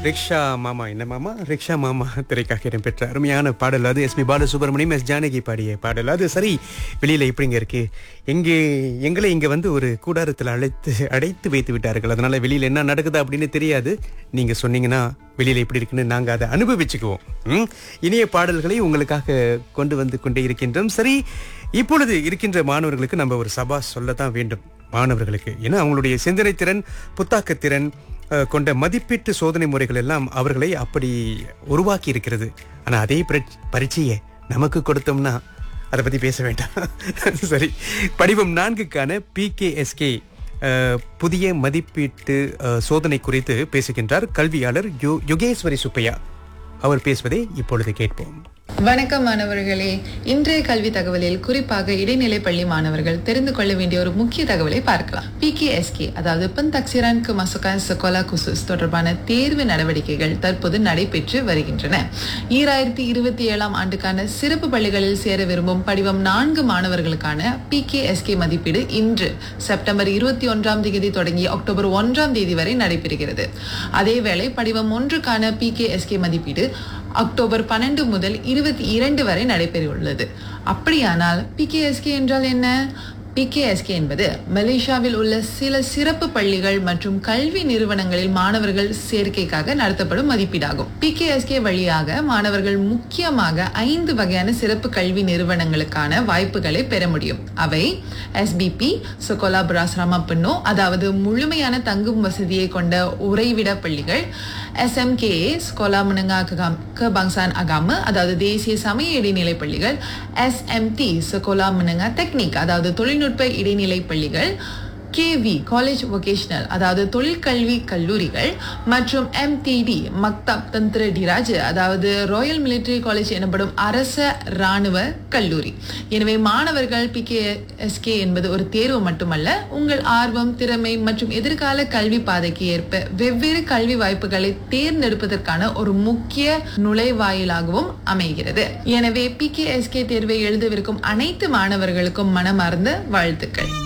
Rickshaw மாமா என்ன மாமா ரிக்ஷா மாமா திரைக்காக இடம்பெற்ற அருமையான பாடல் அது எஸ்பி பாலசுப்ரமணியம் எஸ் ஜானகி பாடிய பாடல் அது சரி வெளியில இப்படிங்க இருக்கு எங்கே எங்களை இங்க வந்து ஒரு கூடாரத்தில் அழைத்து அடைத்து வைத்து விட்டார்கள் அதனால வெளியில என்ன நடக்குது அப்படின்னு தெரியாது நீங்க சொன்னீங்கன்னா வெளியில எப்படி இருக்குன்னு நாங்க அதை அனுபவிச்சுக்குவோம் ம்? இனிய பாடல்களை உங்களுக்காக கொண்டு வந்து கொண்டே இருக்கின்றோம் சரி இப்பொழுது இருக்கின்ற மாணவர்களுக்கு நம்ம ஒரு சபா சொல்லத்தான் வேண்டும் மாணவர்களுக்கு ஏன்னா அவங்களுடைய சிந்தனை திறன் புத்தாக்க திறன் அஹ், கொண்ட மதிப்பீட்டு சோதனை முறைகள் எல்லாம் அவர்களை அப்படி உருவாக்கி இருக்கிறது ஆனா அதே பரீட்ச- பரீட்சையை நமக்கு கொடுத்தோம்னா அதை பத்தி பேச வேண்டாம் சரி படிவம் நான்குக்கான பிகேஎஸ்கே புதிய மதிப்பீட்டு அஹ், சோதனை குறித்து பேசுகின்றார் கல்வியாளர் யு- யுகேஸ்வரி சுப்பையா அவர் பேசுவதை இப்பொழுது கேட்போம் வணக்கம் மாணவர்களே இன்றைய கல்வி தகவலில் குறிப்பாக இடைநிலை பள்ளி மாணவர்கள் தெரிந்து கொள்ள வேண்டிய ஒரு முக்கிய தகவலை பார்க்கலாம் பிகேஎஸ்கே அதாவது பந்தாக்சிரான் மசுகான் சகோலா குசுஸ் தொடர்பான தேர்வு நடவடிக்கைகள் தற்போது நடைபெற்று வருகின்றன ஈராயிரத்தி இருபத்தி ஏழாம் ஆண்டுக்கான சிறப்பு பள்ளிகளில் சேர விரும்பும் படிவம் நான்கு மாணவர்களுக்கான பிகேஎஸ்கே மதிப்பீடு இன்று செப்டம்பர் இருபத்தி ஒன்றாம் தேதி தொடங்கி அக்டோபர் ஒன்றாம் தேதி வரை நடைபெறுகிறது அதேவேளை படிவம் ஒன்றுக்கான பிகேஎஸ்கே மதிப்பீடு அக்டோபர் பன்னெண்டு முதல் இருபத்தி இரண்டு வரை நடைபெறவுள்ளது அப்படியானால் பிகேஎஸ்கே என்றால் என்ன பிகேஎஸ்கே என்பது மலேசியாவில் உள்ள சில சிறப்பு பள்ளிகள் மற்றும் கல்வி நிறுவனங்களில் மாணவர்கள் சேர்க்கைக்காக நடத்தப்படும் மதிப்பீடாகும் பிகேஎஸ்கே வழியாக மாணவர்கள் முக்கியமாக ஐந்து வகையான சிறப்பு கல்வி நிறுவனங்களுக்கான வாய்ப்புகளை பெற முடியும் அவை எஸ்பிபி சுகோலா பிராஸ்ராமா பின்னோ அதாவது முழுமையான தங்கும் வசதியை கொண்ட உறைவிட பள்ளிகள் எஸ்எம்கேஏ ஸ்கோலா முனங்கா கபாங்சான் அகாம அதாவது தேசிய சமய இடைநிலை பள்ளிகள் எஸ்எம்டி ஸ்கோலா முனங்கா டெக்னிக் அதாவது தொழில்நுட்ப இடைநிலை பள்ளிகள் கேவி காலேஜ் வொகேஷனல் அதாவது தொழிற்கல்வி கல்லூரிகள் மற்றும் எம்டிடி மக்தப் தந்திர டிராஜ் அதாவது ராயல் மிலிட்டரி காலேஜ் எனப்படும் அரச ராணுவ கல்லூரி எனவே மாணவர்கள் பிகேஎஸ்கே என்பது ஒரு தேர்வு மட்டுமல்ல உங்கள் ஆர்வம் திறமை மற்றும் எதிர்கால கல்வி பாதைக்கு ஏற்ப வெவ்வேறு கல்வி வாய்ப்புகளை தேர்ந்தெடுப்பதற்கான ஒரு முக்கிய நுழைவாயிலாகவும் அமைகிறது எனவே பிகேஎஸ்கே தேர்வை எழுதவிருக்கும் அனைத்து மாணவர்களுக்கும் மனமார்ந்த வாழ்த்துக்கள்